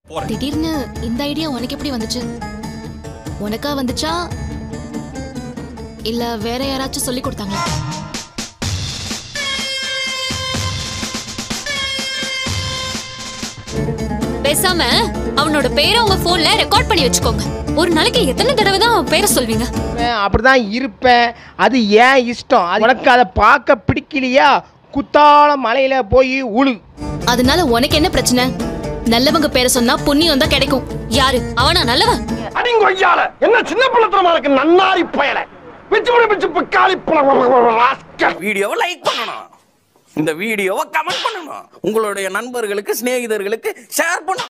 திடீர்னு இந்த ஐடியா உனக்கு எப்படி வந்துச்சு உனக்கா வந்துச்சா இல்ல வேற யாராச்சும் சொல்லி கொடுத்தாங்களா பேசாம அவனோட பேரை உங்க போன்ல ரெக்கார்ட் பண்ணி வச்சுக்கோங்க ஒரு நாளைக்கு எத்தனை தடவை தான் அவன் பேரை சொல்வீங்க இருப்பேன், அப்படிதான் இருப்பேன் அது ஏன் இஷ்டம் அது உனக்கு அதை பார்க்க பிடிக்கலையா குத்தால மலையில போய் உழு அதனால உனக்கு என்ன பிரச்சனை நல்லவங்க பேரை சொன்னா புண்ணியம் தான் கிடைக்கும் யாரு அவனா நல்லவன் அடிங்கொய்யால என்ன சின்ன பிள்ளைத்தனமா இருக்கு நன்னாரி பயல பிச்சு பிடி பிச்சு பிக்காளி ராஸ்கல் வீடியோவை லைக் பண்ணணும் இந்த வீடியோவை கமெண்ட் பண்ணணும் உங்களுடைய நண்பர்களுக்கு சிநேகிதர்களுக்கு ஷேர் பண்ணணும்